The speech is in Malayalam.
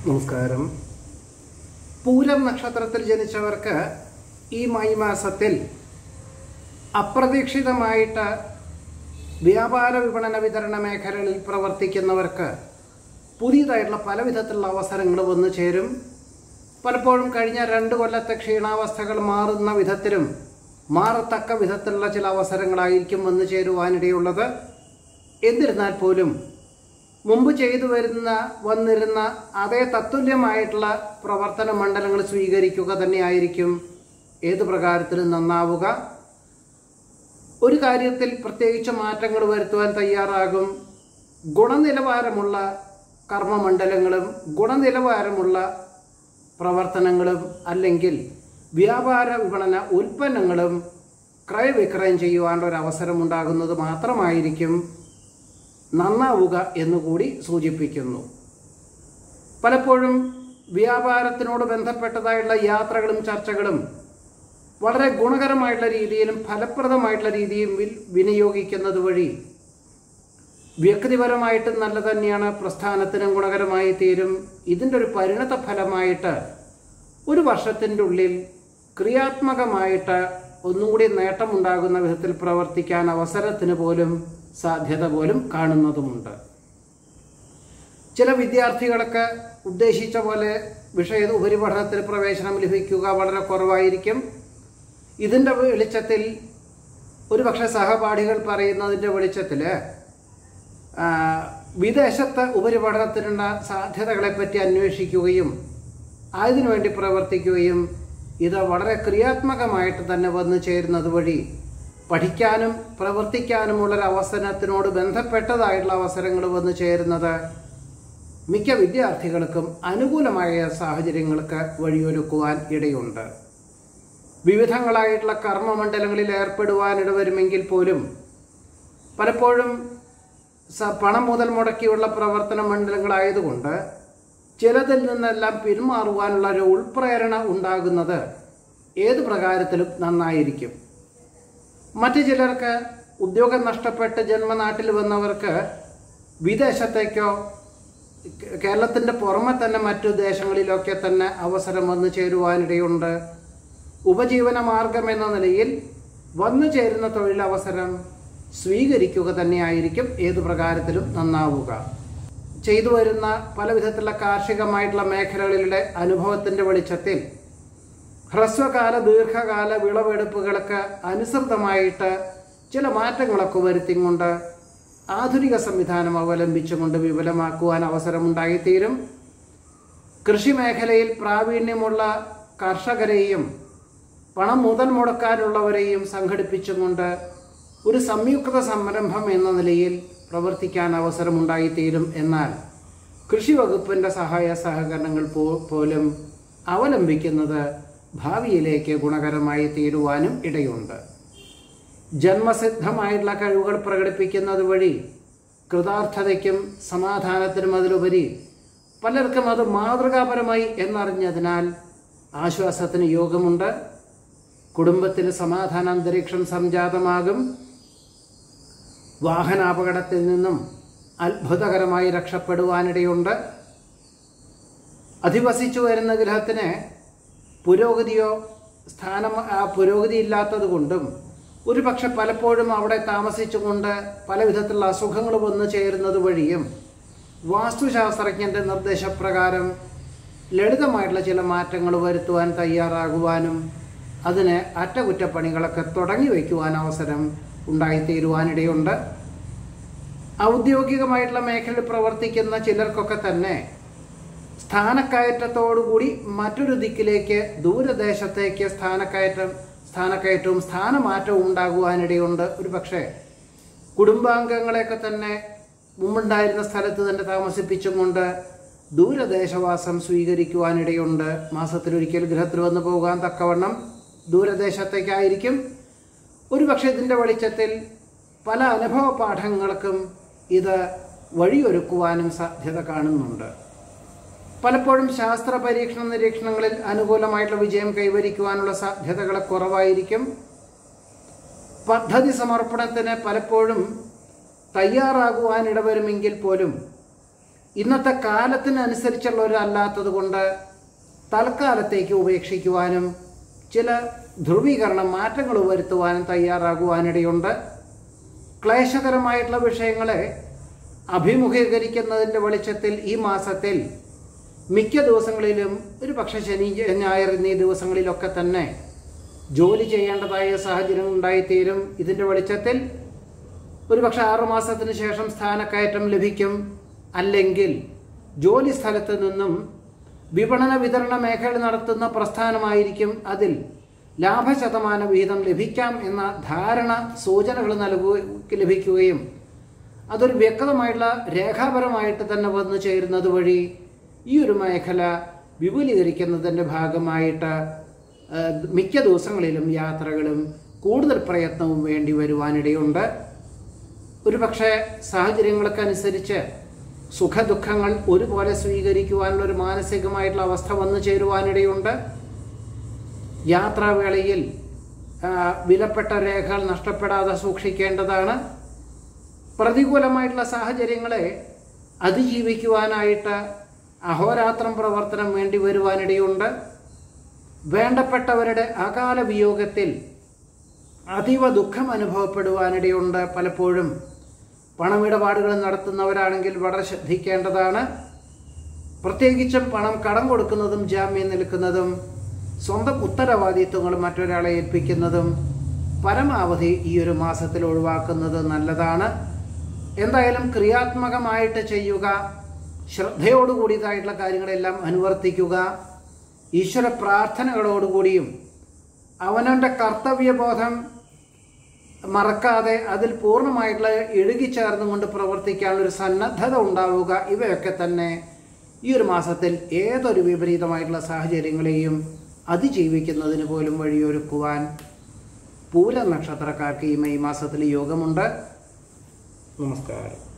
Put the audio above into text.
നമസ്കാരം പൂരം നക്ഷത്രത്തിൽ ജനിച്ചവർക്ക് ഈ മെയ് മാസത്തിൽ അപ്രതീക്ഷിതമായിട്ട് വ്യാപാര വിപണന വിതരണ മേഖലകളിൽ പ്രവർത്തിക്കുന്നവർക്ക് പുതിയതായിട്ടുള്ള പല വിധത്തിലുള്ള അവസരങ്ങൾ വന്നു ചേരും പലപ്പോഴും കഴിഞ്ഞ രണ്ട് കൊല്ലത്തെ ക്ഷീണാവസ്ഥകൾ മാറുന്ന വിധത്തിലും മാറത്തക്ക വിധത്തിലുള്ള ചില അവസരങ്ങളായിരിക്കും വന്നു ചേരുവാനിടയുള്ളത് എന്നിരുന്നാൽ പോലും മുമ്പ് ചെയ്തു വരുന്ന വന്നിരുന്ന അതേ തത്തുല്യമായിട്ടുള്ള പ്രവർത്തന മണ്ഡലങ്ങൾ സ്വീകരിക്കുക തന്നെയായിരിക്കും ഏത് പ്രകാരത്തിലും നന്നാവുക ഒരു കാര്യത്തിൽ പ്രത്യേകിച്ച് മാറ്റങ്ങൾ വരുത്തുവാൻ തയ്യാറാകും ഗുണനിലവാരമുള്ള കർമ്മമണ്ഡലങ്ങളും ഗുണനിലവാരമുള്ള പ്രവർത്തനങ്ങളും അല്ലെങ്കിൽ വ്യാപാര വിപണന ഉൽപ്പന്നങ്ങളും ക്രയവിക്രയം ചെയ്യുവാനുള്ള ഒരു അവസരം ഉണ്ടാകുന്നത് മാത്രമായിരിക്കും നന്നാവുക എന്നുകൂടി സൂചിപ്പിക്കുന്നു പലപ്പോഴും വ്യാപാരത്തിനോട് ബന്ധപ്പെട്ടതായുള്ള യാത്രകളും ചർച്ചകളും വളരെ ഗുണകരമായിട്ടുള്ള രീതിയിലും ഫലപ്രദമായിട്ടുള്ള രീതിയും വിൽ- വിനിയോഗിക്കുന്നത് വഴി വ്യക്തിപരമായിട്ടും നല്ല തന്നെയാണ് പ്രസ്ഥാനത്തിനും ഗുണകരമായി തീരും ഇതിൻ്റെ ഒരു പരിണത ഫലമായിട്ട് ഒരു വർഷത്തിൻ്റെ ഉള്ളിൽ ക്രിയാത്മകമായിട്ട് ഒന്നുകൂടി നേട്ടമുണ്ടാകുന്ന വിധത്തിൽ പ്രവർത്തിക്കാൻ അവസരത്തിന് പോലും സാധ്യത പോലും കാണുന്നതുമുണ്ട് ചില വിദ്യാർത്ഥികളൊക്കെ ഉദ്ദേശിച്ച പോലെ വിഷയ ഉപരിപഠനത്തിൽ പ്രവേശനം ലഭിക്കുക വളരെ കുറവായിരിക്കും ഇതിൻ്റെ വെളിച്ചത്തിൽ ഒരുപക്ഷെ സഹപാഠികൾ പറയുന്നതിൻ്റെ വെളിച്ചത്തിൽ ആ, വിദേശത്ത് ഉപരിപഠനത്തിനുള്ള സാധ്യതകളെപ്പറ്റി അന്വേഷിക്കുകയും അതിനുവേണ്ടി പ്രവർത്തിക്കുകയും ഇത് വളരെ ക്രിയാത്മകമായിട്ട് തന്നെ വന്നു ചേരുന്നത് വഴി പഠിക്കാനും പ്രവർത്തിക്കാനുമുള്ളൊരു അവസരത്തിനോട് ബന്ധപ്പെട്ടതായിട്ടുള്ള അവസരങ്ങൾ വന്നു ചേരുന്നത് മിക്ക വിദ്യാർത്ഥികൾക്കും അനുകൂലമായ സാഹചര്യങ്ങൾക്ക് വഴിയൊരുക്കുവാൻ ഇടയുണ്ട് വിവിധങ്ങളായിട്ടുള്ള കർമ്മമണ്ഡലങ്ങളിൽ ഏർപ്പെടുവാനിട വരുമെങ്കിൽ പോലും പലപ്പോഴും സ- പണം മുതൽ മുടക്കിയുള്ള പ്രവർത്തന മണ്ഡലങ്ങളായതുകൊണ്ട് ചിലതിൽ നിന്നെല്ലാം പിന്മാറുവാനുള്ള ഒരു ഉൾപ്രേരണ ഉണ്ടാകുന്നത് ഏത് പ്രകാരത്തിലും നന്നായിരിക്കും മറ്റു ചിലർക്ക് ഉദ്യോഗം നഷ്ടപ്പെട്ട് ജന്മനാട്ടിൽ വന്നവർക്ക് വിദേശത്തേക്കോ കേ- കേരളത്തിൻ്റെ പുറമെ തന്നെ മറ്റു ദേശങ്ങളിലൊക്കെ തന്നെ അവസരം വന്നു ചേരുവാനിടയുണ്ട് ഉപജീവന മാർഗം എന്ന നിലയിൽ വന്നു ചേരുന്ന തൊഴിലവസരം സ്വീകരിക്കുക തന്നെയായിരിക്കും ഏതു പ്രകാരത്തിലും നന്നാവുക ചെയ്തു വരുന്ന പല വിധത്തിലുള്ള കാർഷികമായിട്ടുള്ള മേഖലകളിലെ അനുഭവത്തിൻ്റെ വെളിച്ചത്തിൽ ഹ്രസ്വകാല ദീർഘകാല വിളവെടുപ്പുകൾക്ക് അനുസൃതമായിട്ട് ചില മാറ്റങ്ങളൊക്കെ വരുത്തിക്കൊണ്ട് ആധുനിക സംവിധാനം അവലംബിച്ചുകൊണ്ട് വിപുലമാക്കുവാൻ അവസരമുണ്ടായിത്തീരും കൃഷി മേഖലയിൽ പ്രാവീണ്യമുള്ള കർഷകരെയും പണം മുതൽ മുടക്കാനുള്ളവരെയും സംഘടിപ്പിച്ചുകൊണ്ട് ഒരു സംയുക്ത സംരംഭം എന്ന നിലയിൽ പ്രവർത്തിക്കാൻ അവസരമുണ്ടായിത്തീരും എന്നാൽ കൃഷി വകുപ്പിൻ്റെ സഹായ സഹകരണങ്ങൾ പോ- പോലും അവലംബിക്കുന്നത് ഭാവിയിലേക്ക് ഗുണകരമായി തീരുവാനും ഇടയുണ്ട് ജന്മസിദ്ധമായിട്ടുള്ള കഴിവുകൾ പ്രകടിപ്പിക്കുന്നത് വഴി കൃതാർത്ഥതയ്ക്കും സമാധാനത്തിനും അതിലുപരി പലർക്കും അത് മാതൃകാപരമായി എന്നറിഞ്ഞതിനാൽ ആശ്വാസത്തിന് യോഗമുണ്ട് കുടുംബത്തിൽ സമാധാന അന്തരീക്ഷം സംജാതമാകും വാഹനാപകടത്തിൽ നിന്നും അത്ഭുതകരമായി രക്ഷപ്പെടുവാനിടയുണ്ട് അധിവസിച്ചു വരുന്ന ഗ്രഹത്തിന് പുരോഗതിയോ സ്ഥാനം ആ, പുരോഗതി ഇല്ലാത്തത് കൊണ്ടും ഒരുപക്ഷെ പലപ്പോഴും അവിടെ താമസിച്ചുകൊണ്ട് പല വിധത്തിലുള്ള അസുഖങ്ങൾ വന്നു ചേരുന്നത് വഴിയും വാസ്തുശാസ്ത്രജ്ഞൻ്റെ നിർദ്ദേശപ്രകാരം ലളിതമായിട്ടുള്ള ചില മാറ്റങ്ങൾ വരുത്തുവാൻ തയ്യാറാകുവാനും അതിന് അറ്റകുറ്റപ്പണികളൊക്കെ തുടങ്ങി വയ്ക്കുവാൻ അവസരം ഉണ്ടായിത്തീരുവാനിടയുണ്ട് ഔദ്യോഗികമായിട്ടുള്ള മേഖലയിൽ പ്രവർത്തിക്കുന്ന ചിലർക്കൊക്കെ തന്നെ സ്ഥാനക്കയറ്റത്തോടുകൂടി മറ്റൊരു ദിക്കിലേക്ക് ദൂരദേശത്തേക്ക് സ്ഥാനക്കയറ്റം സ്ഥാനക്കയറ്റവും സ്ഥാനമാറ്റവും ഉണ്ടാകുവാനിടയുണ്ട് ഒരു പക്ഷേ കുടുംബാംഗങ്ങളെയൊക്കെ തന്നെ മുമ്പുണ്ടായിരുന്ന സ്ഥലത്ത് തന്നെ താമസിപ്പിച്ചും കൊണ്ട് ദൂരദേശവാസം സ്വീകരിക്കുവാനിടയുണ്ട് മാസത്തിലൊരിക്കൽ ഗൃഹത്തിൽ വന്നു പോകാൻ തക്കവണ്ണം ദൂരദേശത്തേക്കായിരിക്കും ഒരുപക്ഷെ ഇതിൻ്റെ വെളിച്ചത്തിൽ പല അനുഭവ പാഠങ്ങൾക്കും ഇത് വഴിയൊരുക്കുവാനും സാധ്യത കാണുന്നുണ്ട് പലപ്പോഴും ശാസ്ത്ര പരീക്ഷണ നിരീക്ഷണങ്ങളിൽ അനുകൂലമായിട്ടുള്ള വിജയം കൈവരിക്കുവാനുള്ള സാധ്യതകൾ കുറവായിരിക്കും പദ്ധതി സമർപ്പണത്തിന് പലപ്പോഴും തയ്യാറാകുവാൻ ഇടവരുമെങ്കിൽ പോലും ഇന്നത്തെ കാലത്തിനനുസരിച്ചുള്ളവരല്ലാത്തത് കൊണ്ട് തൽക്കാലത്തേക്ക് ഉപേക്ഷിക്കുവാനും ചില ധ്രുവീകരണ മാറ്റങ്ങൾ വരുത്തുവാനും തയ്യാറാകുവാനിടയുണ്ട് ക്ലേശകരമായിട്ടുള്ള വിഷയങ്ങളെ അഭിമുഖീകരിക്കുന്നതിൻ്റെ വെളിച്ചത്തിൽ ഈ മാസത്തിൽ മിക്ക ദിവസങ്ങളിലും ഒരു പക്ഷെ ശനി ഞായർ എന്നീ ദിവസങ്ങളിലൊക്കെ തന്നെ ജോലി ചെയ്യേണ്ടതായ സാഹചര്യം ഉണ്ടായിത്തീരും ഇതിൻ്റെ വെളിച്ചത്തിൽ ഒരുപക്ഷെ ആറു മാസത്തിന് ശേഷം സ്ഥാനക്കയറ്റം ലഭിക്കും അല്ലെങ്കിൽ ജോലി സ്ഥലത്ത് നിന്നും വിപണന വിതരണ മേഖല നടത്തുന്ന പ്രസ്ഥാനമായിരിക്കും അതിൽ ലാഭശതമാന വീതം ലഭിക്കാം എന്ന ധാരണ സൂചനകൾ നൽകുക ലഭിക്കുകയും അതൊരു വ്യക്തമായിട്ടുള്ള രേഖാപരമായിട്ട് തന്നെ വന്നു ചേരുന്നത് വഴി ഈ ഒരു മേഖല വിപുലീകരിക്കുന്നതിൻ്റെ ഭാഗമായിട്ട് ആ, മിക്ക ദിവസങ്ങളിലും യാത്രകളും കൂടുതൽ പ്രയത്നവും വേണ്ടി വരുവാനിടയുണ്ട് ഒരുപക്ഷെ സാഹചര്യങ്ങൾക്കനുസരിച്ച് സുഖദുഃഖങ്ങൾ ഒരുപോലെ സ്വീകരിക്കുവാനുള്ള ഒരു മാനസികമായിട്ടുള്ള അവസ്ഥ വന്നു ചേരുവാനിടയുണ്ട് യാത്രാവേളയിൽ ആ, വിലപ്പെട്ട രേഖകൾ നഷ്ടപ്പെടാതെ സൂക്ഷിക്കേണ്ടതാണ് പ്രതികൂലമായിട്ടുള്ള സാഹചര്യങ്ങളെ അതിജീവിക്കുവാനായിട്ട് അഹോരാത്രം പ്രവർത്തനം വേണ്ടി വരുവാനിടയുണ്ട് വേണ്ടപ്പെട്ടവരുടെ അകാല വിയോഗത്തിൽ അതീവ ദുഃഖം അനുഭവപ്പെടുവാനിടയുണ്ട് പലപ്പോഴും പണമിടപാടുകൾ നടത്തുന്നവരാണെങ്കിൽ വളരെ ശ്രദ്ധിക്കേണ്ടതാണ് പ്രത്യേകിച്ചും പണം കടം കൊടുക്കുന്നതും ജാമ്യം നിൽക്കുന്നതും സ്വന്തം ഉത്തരവാദിത്വങ്ങൾ മറ്റൊരാളെ ഏൽപ്പിക്കുന്നതും പരമാവധി ഈ ഒരു മാസത്തിൽ ഒഴിവാക്കുന്നത് നല്ലതാണ് എന്തായാലും ക്രിയാത്മകമായിട്ട് ചെയ്യുക ശ്രദ്ധയോടുകൂടിയതായിട്ടുള്ള കാര്യങ്ങളെല്ലാം അനുവർത്തിക്കുക ഈശ്വര പ്രാർത്ഥനകളോടുകൂടിയും അവനവൻ്റെ കർത്തവ്യബോധം മറക്കാതെ അതിൽ പൂർണ്ണമായിട്ടുള്ള ഇഴുകിച്ചേർന്നുകൊണ്ട് പ്രവർത്തിക്കാനുള്ള ഒരു സന്നദ്ധത ഉണ്ടാവുക ഇവയൊക്കെ തന്നെ ഈ ഒരു മാസത്തിൽ ഏതൊരു വിപരീതമായിട്ടുള്ള സാഹചര്യങ്ങളെയും അതിജീവിക്കുന്നതിന് പോലും വഴിയൊരുക്കുവാൻ പൂര നക്ഷത്രക്കാർക്ക് ഈ മെയ് മാസത്തിൽ യോഗമുണ്ട് നമസ്കാരം